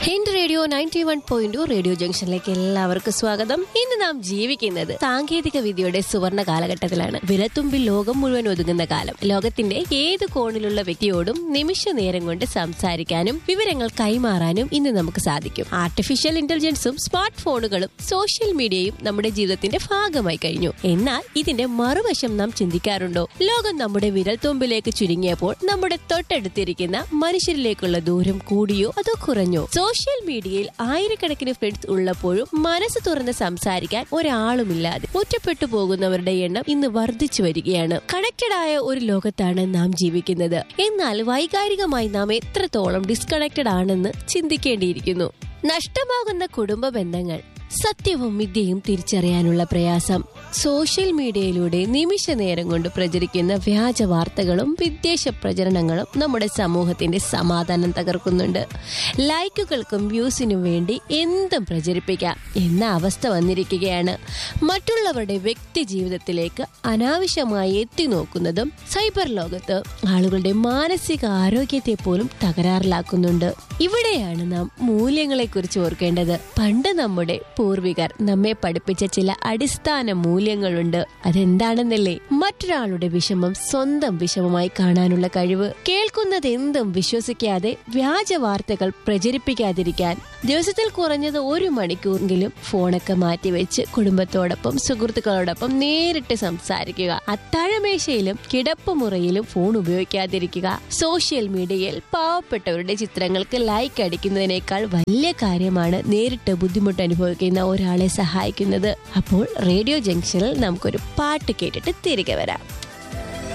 hint radio ninety one point radio ജംഗ്ഷനിലേക്ക് എല്ലാവർക്കും സ്വാഗതം ഇന്ന് നാം ജീവിക്കുന്നത് സാങ്കേതിക വിദ്യയുടെ സുവർണ കാലഘട്ടത്തിലാണ് വിരത്തുമ്പിൽ ലോകം മുഴുവൻ ഒതുങ്ങുന്ന കാലം ലോകത്തിന്റെ ഏത് കോണിലുള്ള വ്യക്തിയോടും നിമിഷ നേരം കൊണ്ട് സംസാരിക്കാനും വിവരങ്ങൾ കൈമാറാനും ഇന്ന് നമുക്ക് സാധിക്കും ആർട്ടിഫിഷ്യൽ ഇന്റലിജൻസും സ്മാർട്ട് ഫോണുകളും സോഷ്യൽ മീഡിയയും നമ്മുടെ ജീവിതത്തിന്റെ ഭാഗമായി കഴിഞ്ഞു എന്നാൽ ഇതിന്റെ മറുവശം നാം ചിന്തിക്കാറുണ്ടോ ലോകം നമ്മുടെ വിരൽത്തുമ്പിലേക്ക് ചുരുങ്ങിയപ്പോൾ നമ്മുടെ തൊട്ടടുത്തിരിക്കുന്ന മനുഷ്യരിലേക്കുള്ള ദൂരം കൂടിയോ അതോ കുറഞ്ഞോ സോഷ്യൽ മീഡിയയിൽ ആയിരക്കണക്കിന് ഫ്രണ്ട്സ് ഉള്ളപ്പോഴും മനസ്സ് തുറന്ന് സംസാരിക്കാൻ ഒരാളുമില്ലാതെ ഒറ്റപ്പെട്ടു പോകുന്നവരുടെ എണ്ണം ഇന്ന് വർദ്ധിച്ചു വരികയാണ് കണക്റ്റഡ് ആയ ഒരു ലോകത്താണ് നാം ജീവിക്കുന്നത് എന്നാൽ വൈകാരികമായി നാം എത്രത്തോളം ഡിസ്കണക്റ്റഡ് ആണെന്ന് ചിന്തിക്കേണ്ടിയിരിക്കുന്നു നഷ്ടമാകുന്ന കുടുംബ ബന്ധങ്ങൾ സത്യവും വിദ്യയും തിരിച്ചറിയാനുള്ള പ്രയാസം സോഷ്യൽ മീഡിയയിലൂടെ നിമിഷ നേരം കൊണ്ട് പ്രചരിക്കുന്ന വ്യാജ വാർത്തകളും വിദ്വേഷ പ്രചരണങ്ങളും നമ്മുടെ സമൂഹത്തിന്റെ സമാധാനം തകർക്കുന്നുണ്ട് ലൈക്കുകൾക്കും വ്യൂസിനും വേണ്ടി എന്തും പ്രചരിപ്പിക്കാം എന്ന അവസ്ഥ വന്നിരിക്കുകയാണ് മറ്റുള്ളവരുടെ വ്യക്തി ജീവിതത്തിലേക്ക് അനാവശ്യമായി എത്തി നോക്കുന്നതും സൈബർ ലോകത്ത് ആളുകളുടെ മാനസിക ആരോഗ്യത്തെ പോലും തകരാറിലാക്കുന്നുണ്ട് ഇവിടെയാണ് നാം മൂല്യങ്ങളെ കുറിച്ച് ഓർക്കേണ്ടത് പണ്ട് നമ്മുടെ പൂർവികർ നമ്മെ പഠിപ്പിച്ച ചില അടിസ്ഥാന മൂല്യങ്ങളുണ്ട് അതെന്താണെന്നല്ലേ മറ്റൊരാളുടെ വിഷമം സ്വന്തം വിഷമമായി കാണാനുള്ള കഴിവ് കേൾക്കുന്നത് എന്തും വിശ്വസിക്കാതെ വ്യാജ വാർത്തകൾ പ്രചരിപ്പിക്കാതിരിക്കാൻ ദിവസത്തിൽ കുറഞ്ഞത് ഒരു മണിക്കൂറെങ്കിലും ഫോണൊക്കെ മാറ്റിവെച്ച് കുടുംബത്തോടൊപ്പം സുഹൃത്തുക്കളോടൊപ്പം നേരിട്ട് സംസാരിക്കുക അത്താഴമേശയിലും കിടപ്പുമുറിയിലും ഫോൺ ഉപയോഗിക്കാതിരിക്കുക സോഷ്യൽ മീഡിയയിൽ പാവപ്പെട്ടവരുടെ ചിത്രങ്ങൾക്ക് ലൈക്ക് അടിക്കുന്നതിനേക്കാൾ വലിയ കാര്യമാണ് നേരിട്ട് ബുദ്ധിമുട്ട് അനുഭവിക്കുന്ന ഒരാളെ സഹായിക്കുന്നത് അപ്പോൾ റേഡിയോ ജംഗ്ഷനിൽ നമുക്കൊരു പാട്ട് കേട്ടിട്ട് തിരികെ വരാം